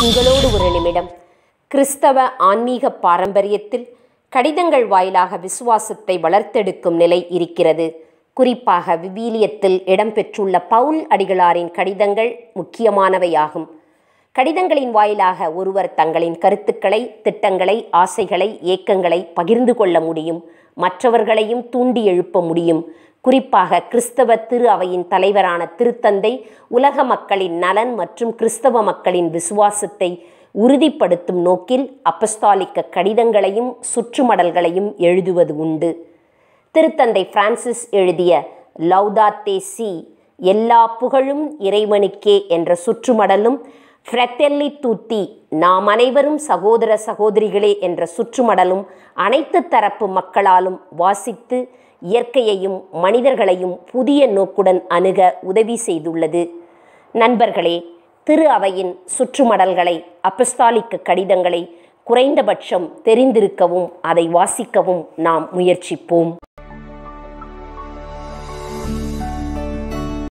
உங்களோடு ஒரு நிமிடம் கிறிஸ்தவ ஆன்மீக பாரம்பரியத்தில் கடிதங்கள் வாயிலாக விசுவாசத்தை வளர்த்தெடுக்கும் நிலை இருக்கிறது குறிப்பாக விவிலியத்தில் இடம்பெற்றுள்ள பவுல் அடிகளாரின் கடிதங்கள் முக்கியமானவையாகும் கடிதங்களின் வாயிலாக ஒருவர் தங்களின் கருத்துக்களை திட்டங்களை ஆசைகளை ஏக்கங்களை பகிர்ந்து கொள்ள முடியும் மற்றவர்களையும் தூண்டி எழுப்ப முடியும் குறிப்பாக கிறிஸ்தவ திரு அவையின் தலைவரான திருத்தந்தை உலக மக்களின் நலன் மற்றும் கிறிஸ்தவ மக்களின் விசுவாசத்தை உறுதிப்படுத்தும் நோக்கில் அப்பஸ்தாலிக்க கடிதங்களையும் சுற்றுமடல்களையும் எழுதுவது உண்டு திருத்தந்தை பிரான்சிஸ் எழுதிய லவ்தாத்தே சி எல்லா புகழும் இறைவனுக்கே என்ற சுற்றுமடலும் ஃப்ரெட்டெல்லி தூத்தி நாம் அனைவரும் சகோதர சகோதரிகளே என்ற சுற்றுமடலும் அனைத்து தரப்பு மக்களாலும் வாசித்து இயற்கையையும் மனிதர்களையும் புதிய நோக்குடன் அணுக உதவி செய்துள்ளது நண்பர்களே திரு அவையின் சுற்றுமடல்களை அப்பஸ்தாலிக்க கடிதங்களை குறைந்தபட்சம் தெரிந்திருக்கவும் அதை வாசிக்கவும் நாம் முயற்சிப்போம்